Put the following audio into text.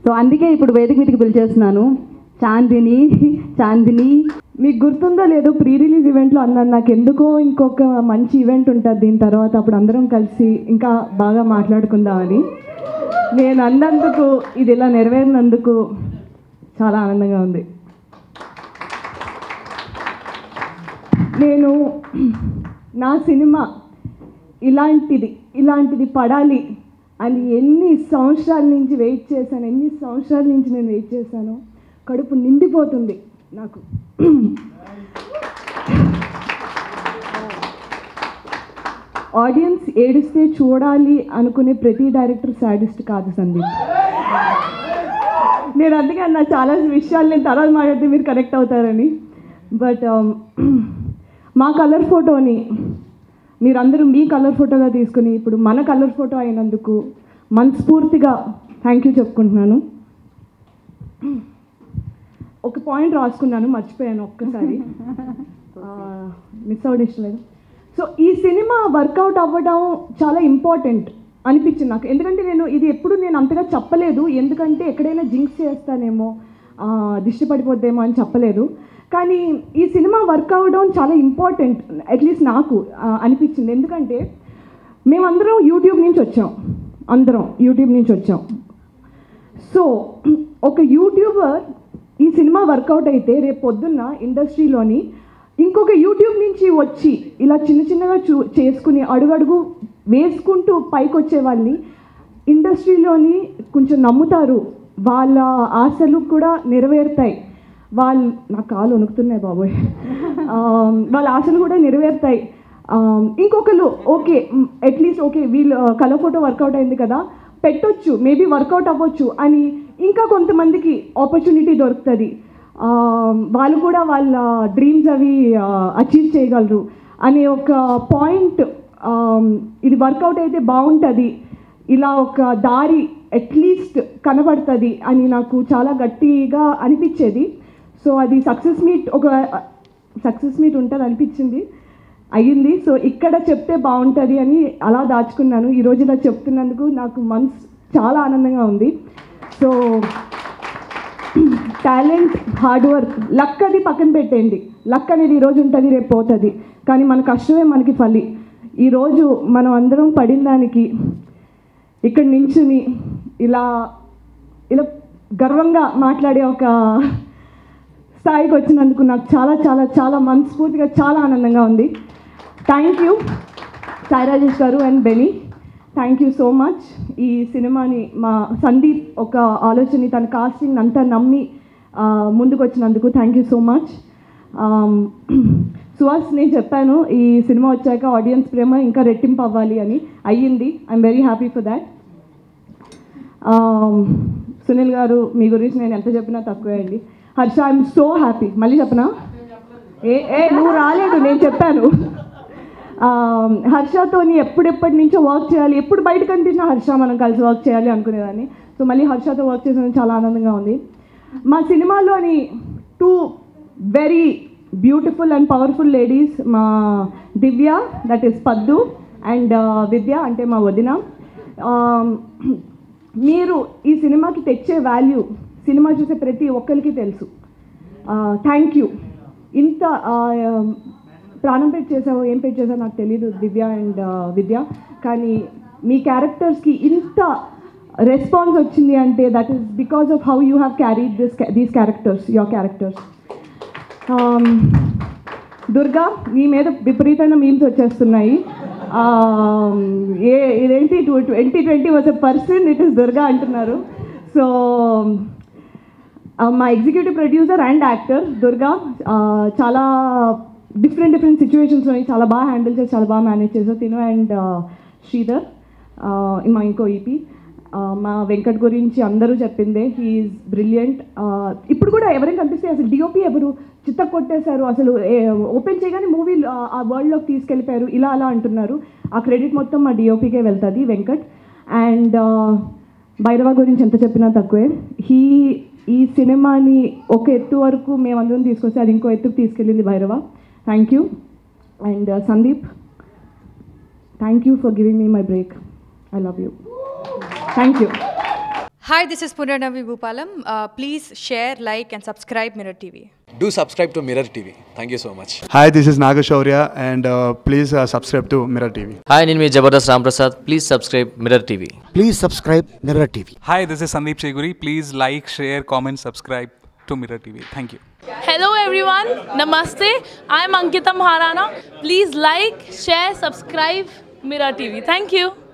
So అందుకే ఇప్పుడు వేదిక మీదకి పిలిచేస్తున్నాను చాందిని చాందిని మీకు గుర్తుందో లేదో ప్రీ రిలీజ్ ఈవెంట్లో అన్నాను నాకు ఎందుకో ఇంకొక మంచి ఈవెంట్ ఉంటుంది దీని తర్వాత అప్పుడు అందరం కలిసి ఇంకా బాగా మాట్లాడుకుందామని నేను అన్నందుకు ఇది ఇలా నెరవేరినందుకు చాలా ఆనందంగా ఉంది నేను నా సినిమా ఇలాంటిది ఇలాంటిది పడాలి అని ఎన్ని సంవత్సరాల నుంచి వెయిట్ చేశాను ఎన్ని సంవత్సరాల నుంచి నేను వెయిట్ చేశాను కడుపు నిండిపోతుంది నాకు ఆడియన్స్ ఏడిస్తే చూడాలి అనుకునే ప్రతి డైరెక్టర్ సాడిస్ట్ కాదు సందీప్ నేను అందుకే అన్న చాలా విషయాలు నేను తర్వాత మాట్లాడితే మీరు కనెక్ట్ అవుతారని బట్ మా కలర్ ఫోటోని మీరందరూ మీ కలర్ ఫోటోగా తీసుకుని ఇప్పుడు మన కలర్ ఫోటో అయినందుకు మనస్ఫూర్తిగా థ్యాంక్ యూ చెప్పుకుంటున్నాను ఒక పాయింట్ రాసుకున్నాను మర్చిపోయాను ఒక్కసారి మిస్ అవ్వడం ఇష్టం లేదు సో ఈ సినిమా వర్కౌట్ అవ్వడం చాలా ఇంపార్టెంట్ అనిపించింది నాకు ఎందుకంటే నేను ఇది ఎప్పుడు నేను అంతగా చెప్పలేదు ఎందుకంటే ఎక్కడైనా జింక్స్ చేస్తానేమో ఆ, దిష్టి పడిపోద్దేమో అని చెప్పలేదు కానీ ఈ సినిమా వర్క్ అవ్వడం చాలా ఇంపార్టెంట్ అట్లీస్ట్ నాకు ఆ, అనిపించింది ఎందుకంటే మేమందరం యూట్యూబ్ నుంచి వచ్చాం అందరం యూట్యూబ్ నుంచి వచ్చాం సో ఒక యూట్యూబర్ ఈ సినిమా వర్కౌట్ అయితే రేపు పొద్దున్న ఇండస్ట్రీలోని ఇంకొక యూట్యూబ్ నుంచి వచ్చి ఇలా చిన్న చిన్నగా చూ చేసుకుని అడుగడుగు వేసుకుంటూ పైకి వచ్చే వాళ్ళని ఇండస్ట్రీలోని కొంచెం నమ్ముతారు వాళ్ళ ఆశలు కూడా నెరవేరుతాయి వాళ్ళు నా కాలు వణుకుతున్నాయి బాబోయ్ ఆ, వాళ్ళ ఆశలు కూడా నెరవేరుతాయి ఆ, ఇంకొకరు ఓకే అట్లీస్ట్ ఓకే వీళ్ళు కలర్ ఫోటో వర్కౌట్ అయింది కదా పెట్టొచ్చు మేబీ వర్కౌట్ అవ్వచ్చు అని ఇంకా కొంతమందికి ఆపర్చునిటీ దొరుకుతుంది ఆ, వాళ్ళు కూడా వాళ్ళ డ్రీమ్స్ అవి అచీవ్ చేయగలరు అనే ఒక పాయింట్ ఇది వర్కౌట్ అయితే బాగుంటుంది ఇలా ఒక దారి అట్లీస్ట్ కనబడుతుంది అని నాకు చాలా గట్టిగా అనిపించేది సో అది సక్సెస్ మీట్ ఒక సక్సెస్ మీట్ ఉంటుంది అనిపించింది అయ్యింది సో ఇక్కడ చెప్తే బాగుంటుంది అని అలా దాచుకున్నాను ఈరోజు ఇలా చెప్తున్నందుకు నాకు మనసు చాలా ఆనందంగా ఉంది so talent hard work luck అది పక్కన పెట్టేయండి లక్ అనేది ఈరోజు ఉంటుంది రేపు పోతుంది కానీ మన కష్టమే మనకి ఫలి ఈరోజు మనం అందరం పడిన దానికి ఇక్కడ నించుని ఇలా ఇలా గర్వంగా మాట్లాడే ఒక స్థాయికి వచ్చినందుకు నాకు చాలా చాలా చాలా మనస్ఫూర్తిగా చాలా ఆనందంగా ఉంది thank you Sai Rajesh garu and Beni thank you so much ఈ సినిమాని మా సందీప్ ఒక ఆలోచన తన కాస్టింగ్ అంతా నమ్మి ఆ, ముందుకు వచ్చినందుకు thank you so much Suhas నేను చెప్పాను ఈ సినిమా వచ్చాక ఆడియన్స్ ప్రేమ ఇంకా రెట్టింపు అవ్వాలి అని అయ్యింది I'm very happy for that Sunil garu మీ గురించి నేను ఎంత చెప్పినా తక్కువే అండి హర్ష ఐఎమ్ సో హ్యాపీ మళ్ళీ చెప్పనా ఏ ఏ నువ్వు రాలేదు నేను చెప్పాను Um, హర్షతోని ఎప్పుడెప్పటి నుంచో వర్క్ చేయాలి ఎప్పుడు బయట కనిపించినా హర్ష మనం కలిసి వర్క్ చేయాలి అనుకునేదాన్ని సో మళ్ళీ హర్షతో వర్క్ చేసిన చాలా ఆనందంగా ఉంది మా సినిమాలోని two very beautiful and powerful ladies మా Divya that is Paddu and Vidya అంటే మా వదిన Um, మీరు ఈ సినిమాకి తెచ్చే వాల్యూ సినిమా చూసే ప్రతి ఒక్కరికి తెలుసు థ్యాంక్ యూ ఇంత ఆ, ప్రాణం పెట్టి చేసావు ఏం పెట్టి చేసావు నాకు తెలియదు దివ్య అండ్ విద్య కానీ మీ క్యారెక్టర్స్కి ఇంత రెస్పాన్స్ వచ్చింది అంటే that is because of how you have carried this these characters your characters Durga నీ మీద విపరీతమైన మీమ్స్ వచ్చేస్తున్నాయి Um, ఏ ఇదేంటి two twenty twenty was a person it is Durga అంటున్నారు సో మా executive producer and actor Durga uh, చాలా డిఫరెంట్ డిఫరెంట్ సిచ్యువేషన్స్లో చాలా బాగా హ్యాండిల్ చేసి చాలా బాగా మేనేజ్ చేశారు తిను అండ్ శ్రీధర్ uh, మా ఇంకో ఈపీ మా వెంకట్ గురించి అందరూ చెప్పిందే హీఈస్ బ్రిలియంట్ ఇప్పుడు కూడా ఎవరైనా కనిపిస్తే అసలు డిఓపి ఎవరు చిత్త కొట్టేశారు అసలు ఓపెన్ చేయగానే మూవీ ఆ వరల్డ్లోకి తీసుకెళ్ళిపోయారు ఇలా అలా అంటున్నారు ఆ క్రెడిట్ మొత్తం మా డిఓపికే వెళ్తుంది వెంకట్ అండ్ భైరవ గురించి ఎంత చెప్పినా తక్కువే హీ ఈ సినిమాని ఒక ఎత్తు వరకు మేమందరం తీసుకొస్తే అది ఇంకో ఎత్తుకు తీసుకెళ్ళింది Bhairava thank you and Sandeep thank you for giving me my break I love you thank you Hi, this is Punarnavi Bhupalam. Uh, please share, like, and subscribe Mirror TV. Do subscribe to Mirror TV. Thank you so much. Hi, this is Nagashaurya, and uh, please uh, subscribe to Mirror TV. Hi నేను మీ Jabardasth Ramprasad please subscribe Mirror TV Please subscribe Mirror TV. Hi, this is Sandeep Cheguri. Please like, share, comment, subscribe to Mirror TV. Thank you. Hello everyone, Namaste. I'm Ankita Maharana. Please like, share, subscribe Mirror TV. Thank you.